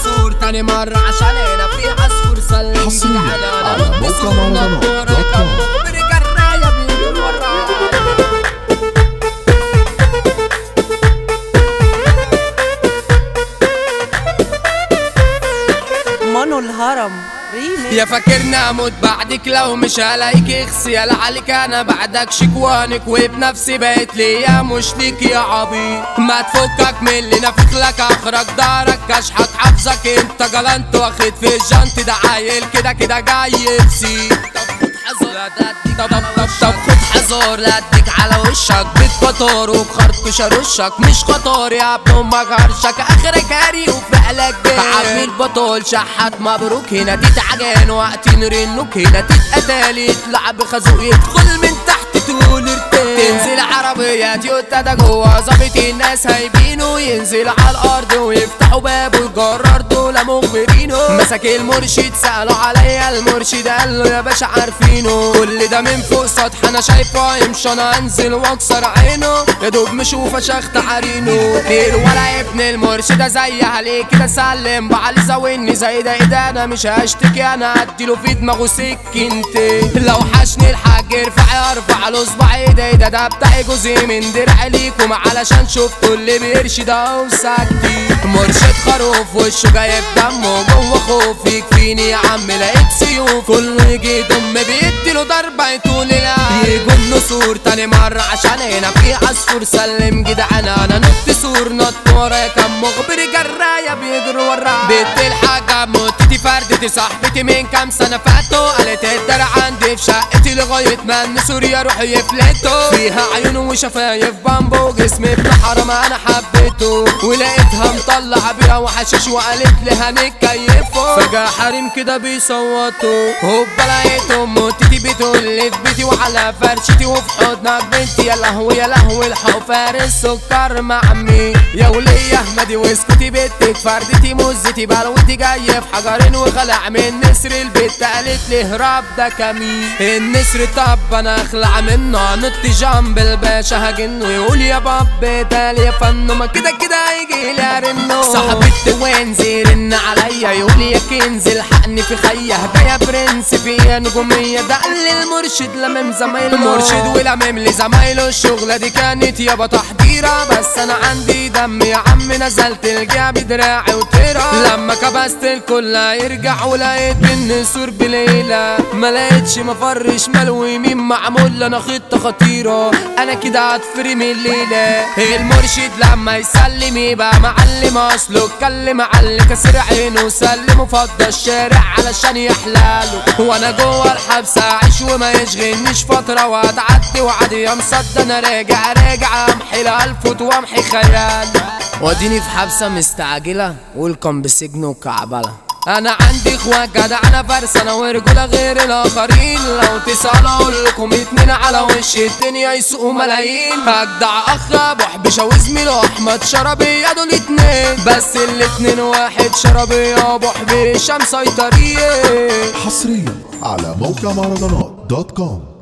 نسور تاني مرة عشان هنا في عصفور سلم حصرياً جدعان. على أنا موقع نسور مهرجانات نطورة دوت كوم. كم مخبر جراية بيجي ورا. مانو الهرم ريمي يا فاكرني اموت بعدك لو مش هلاقيك اخسي يا عليك انا بعدك شكوانك وبنفسي بقيت ليا مش ليك يا عبيط ما تفكك من اللي نافخ لك اخرج دارك اشحك حافظك انت جلنت واخد في الجنط ده عيل كده كده جاي يبسي طب خد حذر طب طب طب طب خد حذر لا اديك على وشك بالقطار وبخرطوش ارشك مش خطر يا ابن امك هرشك اخرك هري وفعلك بيه عمي البطل شحات مبروك هنا تتعجن وقت نرنك هنا تتقتل يطلع بخازوق يدخل من تحت تقول ارتاح تنزل عربية تويوتا ده جوا ظابط الناس هايبينه ينزل على الارض ويفتحوا بابه يجرر دول مخبرينه مسك المرشد سألوا عليا المرشد قال له يا باشا عارفينه كل ده من فوق سطح انا شايفه يمشي انا انزل واكسر عينه يا دوب مشوفه شخت عرينه ليل ولا ابن المرشد زي عليه كده سلم بعلي زاويني زي ده ايه ده انا مش هشتكي انا اديله في دماغه سكنتين لو حشني الحاج ارفع ارفع له صباع ايدي ده ده بتاعي جزء من درع ليكم علشان شفتوا اللي بيرشد اهو سكتي مرشد خروف وشه جايب دمه جوه خوف يكفيني يا عم لقيت سيوف كله يجي يضم بيديله ضربه يطول العين يجوا النسور تاني مرة عشان هنا في عصفور سلم جدعان انا نط سور نط ورايا كم مخبر جراية بيجروا ورا بنت الحاجة موتتي فردتي صاحبتي من كام سنة فاتوا قالت الدرع عندي في شقتي لغاية ما النسور يروحوا يفلتوا فيها عيون وشفايف بامبو جسمي ابن حرام انا حبيته ولقيتها مطلعة بيها وحشيش وقالت لي هنتكيفوا فجأة حريم كده بيصوتوا هوبا لقيتهم موتتي بتقول لي في بيتي وعلى فرشتي وفي حضنك بنتي يا لهوي يا لهوي الحق فارس سكر مع عمي يا ولي يا احمدي واسكتي بنتك فردتي مزتي بلوتي جاي في حجرين وخلع من نسر البيت قالت لي هرب ده كمين النسر طب انا اخلع منه نط جنب الباشا هجنه يقول يا باب ده يا فنه ما كده كده هيجي لي ارنه صاحبتي وين زيرن عليا يقول يا كنز الحقني في خيه ده يا برنس فيا نجوميه ده قال لي المرشد لمم زمايله مرشد ولمم لي زمايله الشغله دي كانت يابا تحضيره بس انا عندي دم يا عم نزلت الجا بدراعي وطيره لما كبست الكل يرجع ولقيت النسور بليله ما لقيتش مفر شمال ويمين معمول انا خطه خطيره انا كده هتفري من الليله المرشد لما يسلم يبقى معلم اصله اتكلم على اللي كسر عينه سلمه فضى الشارع علشان يحلاله وانا جوه الحبس اعيش وما يشغلنيش فتره وهتعدي وعادي يا مصدق انا راجع راجع امحي الالفوت وامحي خيالي واديني في حبسه مستعجله والكم بسجن وكعبله انا عندي اخوات جدع انا فرس انا ورجوله غير الاخرين لو تسالوا اقول لكم اتنين على وش الدنيا يسوقوا ملايين اجدع اخ ابو حبشه وزميله احمد شربيه دول اتنين بس الاتنين واحد شربيه ابو حبيشه مسيطرين حصريا على موقع مهرجانات دوت كوم